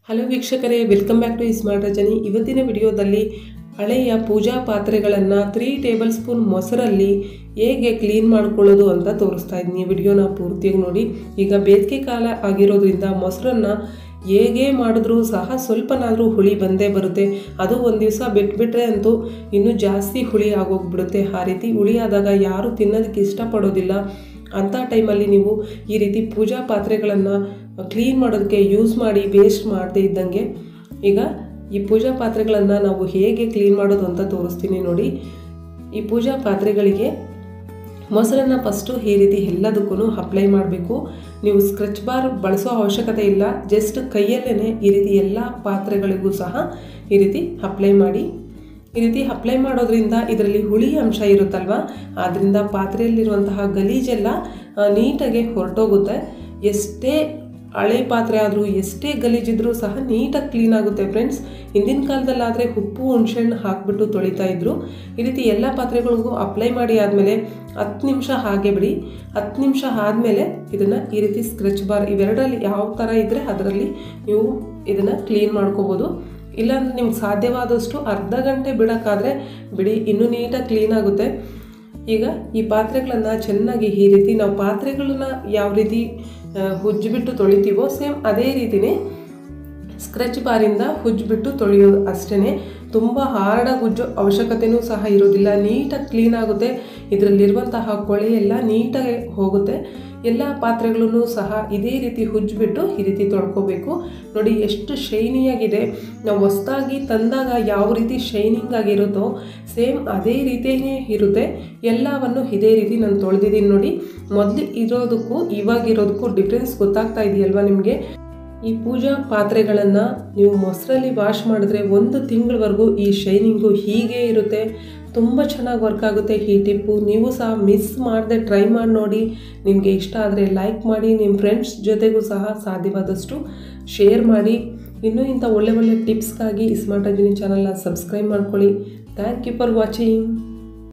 hello ವೀಕ್ಷಕರೇ welcome back to Smart Rajani ಇವತ್ತಿನ ವಿಡಿಯೋದಲ್ಲಿ ಹಳೆಯ ಪೂಜಾ ಪಾತ್ರೆಗಳನ್ನು ತ್ರೀ ಟೇಬಲ್ ಸ್ಪೂನ್ ಮೊಸರಲ್ಲಿ ಹೇಗೆ ಕ್ಲೀನ್ ಮಾಡ್ಕೊಳ್ಳೋದು ಅಂತ ತೋರಿಸ್ತಾ ಇದ್ದೀನಿ ವಿಡಿಯೋನ ಪೂರ್ತಿಯಾಗಿ ನೋಡಿ ಈಗ ಬೇಸಿಗೆ ಕಾಲ ಆಗಿರೋದ್ರಿಂದ ಮೊಸರನ್ನು ಹೇಗೆ ಮಾಡಿದ್ರೂ ಸಹ ಸ್ವಲ್ಪನಾದರೂ ಹುಳಿ ಬಂದೇ ಬರುತ್ತೆ ಅದು ಒಂದು ದಿವಸ ಬಿಟ್ಬಿಟ್ರೆ ಅಂತೂ ಇನ್ನೂ ಜಾಸ್ತಿ ಹುಳಿ ಆಗೋಗ್ಬಿಡುತ್ತೆ ಆ ರೀತಿ ಹುಳಿ ಆದಾಗ ಯಾರೂ ತಿನ್ನೋದಕ್ಕೆ ಇಷ್ಟಪಡೋದಿಲ್ಲ ಅಂಥ ಟೈಮಲ್ಲಿ ನೀವು ಈ ರೀತಿ ಪೂಜಾ ಪಾತ್ರೆಗಳನ್ನು ಕ್ಲೀನ್ ಮಾಡೋದಕ್ಕೆ ಯೂಸ್ ಮಾಡಿ ವೇಸ್ಟ್ ಮಾಡದೇ ಇದ್ದಂಗೆ ಈಗ ಈ ಪೂಜಾ ಪಾತ್ರೆಗಳನ್ನು ನಾವು ಹೇಗೆ ಕ್ಲೀನ್ ಮಾಡೋದು ಅಂತ ತೋರಿಸ್ತೀನಿ ನೋಡಿ ಈ ಪೂಜಾ ಪಾತ್ರೆಗಳಿಗೆ ಮೊಸರನ್ನು ಫಸ್ಟು ಈ ರೀತಿ ಎಲ್ಲದಕ್ಕೂ ಅಪ್ಲೈ ಮಾಡಬೇಕು ನೀವು ಸ್ಕ್ರಚ್ ಬಾರ್ ಬಳಸೋ ಅವಶ್ಯಕತೆ ಇಲ್ಲ ಜಸ್ಟ್ ಕೈಯಲ್ಲೇ ಈ ರೀತಿ ಎಲ್ಲ ಪಾತ್ರೆಗಳಿಗೂ ಸಹ ಈ ರೀತಿ ಅಪ್ಲೈ ಮಾಡಿ ಈ ರೀತಿ ಅಪ್ಲೈ ಮಾಡೋದ್ರಿಂದ ಇದರಲ್ಲಿ ಹುಳಿ ಅಂಶ ಇರುತ್ತಲ್ವ ಆದ್ದರಿಂದ ಪಾತ್ರೆಯಲ್ಲಿರುವಂತಹ ಗಲೀಜೆಲ್ಲ ಆ, ನೀಟಾಗಿ ಹೊರಟೋಗುತ್ತೆ ಎಷ್ಟೇ ಹಳೆ ಪಾತ್ರೆ ಆದರೂ ಎಷ್ಟೇ ಗಲೀಜಿದ್ರೂ ಸಹ ನೀಟಾಗಿ ಕ್ಲೀನ್ ಆಗುತ್ತೆ ಫ್ರೆಂಡ್ಸ್ ಹಿಂದಿನ ಕಾಲದಲ್ಲಾದರೆ ಉಪ್ಪು ಹುಣಸೆಹಣ್ಣು ಹಾಕಿಬಿಟ್ಟು ತೊಳಿತಾ ಇದ್ರು ಈ ರೀತಿ ಎಲ್ಲ ಪಾತ್ರೆಗಳಿಗೂ ಅಪ್ಲೈ ಮಾಡಿ ಆದಮೇಲೆ ಹತ್ತು ನಿಮಿಷ ಹಾಗೆ ಬಿಡಿ ಹತ್ತು ನಿಮಿಷ ಆದಮೇಲೆ ಇದನ್ನು ಈ ರೀತಿ ಸ್ಕ್ರೆಚ್ ಬಾರ್ ಇವೆರಡರಲ್ಲಿ ಯಾವ ಥರ ಇದ್ದರೆ ಅದರಲ್ಲಿ ನೀವು ಇದನ್ನು ಕ್ಲೀನ್ ಮಾಡ್ಕೋಬೋದು ಇಲ್ಲಾಂದ್ರೆ ನಿಮ್ಗೆ ಸಾಧ್ಯವಾದಷ್ಟು ಅರ್ಧ ಗಂಟೆ ಬಿಡೋಕ್ಕಾದರೆ ಬಿಡಿ ಇನ್ನೂ ನೀಟಾಗಿ ಕ್ಲೀನ್ ಆಗುತ್ತೆ ಈಗ ಈ ಪಾತ್ರೆಗಳನ್ನು ಚೆನ್ನಾಗಿ ಈ ರೀತಿ ನಾವು ಪಾತ್ರೆಗಳನ್ನ ಯಾವ ರೀತಿ ಆ, ಉಜ್ಜಿಬಿಟ್ಟು ತೊಳಿತೀವೋ ಸೇಮ್ ಅದೇ ರೀತಿನೇ ಸ್ಕ್ರೆಚ್ ಬಾರಿಂದ ಉಜ್ಜಿಬಿಟ್ಟು ತೊಳೆಯೋದು ಅಷ್ಟೇ ತುಂಬ ಹಾರ್ಡಾಗಿ ಉಜ್ಜೋ ಅವಶ್ಯಕತೆಯೂ ಸಹ ಇರೋದಿಲ್ಲ ನೀಟಾಗಿ ಕ್ಲೀನ್ ಆಗುತ್ತೆ ಇದರಲ್ಲಿರುವಂತಹ ಕೊಳೆ ಎಲ್ಲ ನೀಟಾಗಿ ಹೋಗುತ್ತೆ ಎಲ್ಲ ಪಾತ್ರೆಗಳೂ ಸಹ ಇದೇ ರೀತಿ ಉಜ್ಜಿಬಿಟ್ಟು ಈ ರೀತಿ ತೊಳ್ಕೊಬೇಕು ನೋಡಿ ಎಷ್ಟು ಶೈನಿಯಾಗಿದೆ ನಾವು ಹೊಸ್ದಾಗಿ ತಂದಾಗ ಯಾವ ರೀತಿ ಶೈನಿಂಗ್ ಆಗಿರುತ್ತೋ ಸೇಮ್ ಅದೇ ರೀತಿಯೇ ಇರುತ್ತೆ ಎಲ್ಲವನ್ನು ಇದೇ ರೀತಿ ನಾನು ತೊಳೆದಿದ್ದೀನಿ ನೋಡಿ ಮೊದಲು ಇರೋದಕ್ಕೂ ಇವಾಗಿರೋದಕ್ಕೂ ಡಿಫ್ರೆನ್ಸ್ ಗೊತ್ತಾಗ್ತಾ ಇದೆಯಲ್ವಾ ನಿಮಗೆ ಈ ಪೂಜಾ ಪಾತ್ರೆಗಳನ್ನು ನೀವು ಮೊಸರಲ್ಲಿ ವಾಶ್ ಮಾಡಿದ್ರೆ ಒಂದು ತಿಂಗಳವರೆಗೂ ಈ ಶೈನಿಂಗು ಹೀಗೆ ಇರುತ್ತೆ ತುಂಬ ಚೆನ್ನಾಗಿ ವರ್ಕ್ ಆಗುತ್ತೆ ಈ ಟಿಪ್ಪು ನೀವು ಸಹ ಮಿಸ್ ಮಾಡದೆ ಟ್ರೈ ಮಾಡಿ ನೋಡಿ ನಿಮಗೆ ಇಷ್ಟ ಆದರೆ ಲೈಕ್ ಮಾಡಿ ನಿಮ್ಮ ಫ್ರೆಂಡ್ಸ್ ಜೊತೆಗೂ ಸಹ ಸಾಧ್ಯವಾದಷ್ಟು ಶೇರ್ ಮಾಡಿ ಇನ್ನೂ ಇಂಥ ಒಳ್ಳೆ ಒಳ್ಳೆ ಟಿಪ್ಸ್ಗಾಗಿ ಸ್ಮಾರ್ಟ್ ಅಜಿನಿ ಚಾನಲ್ನ ಸಬ್ಸ್ಕ್ರೈಬ್ ಮಾಡ್ಕೊಳ್ಳಿ ಥ್ಯಾಂಕ್ ಯು ಫಾರ್ ವಾಚಿಂಗ್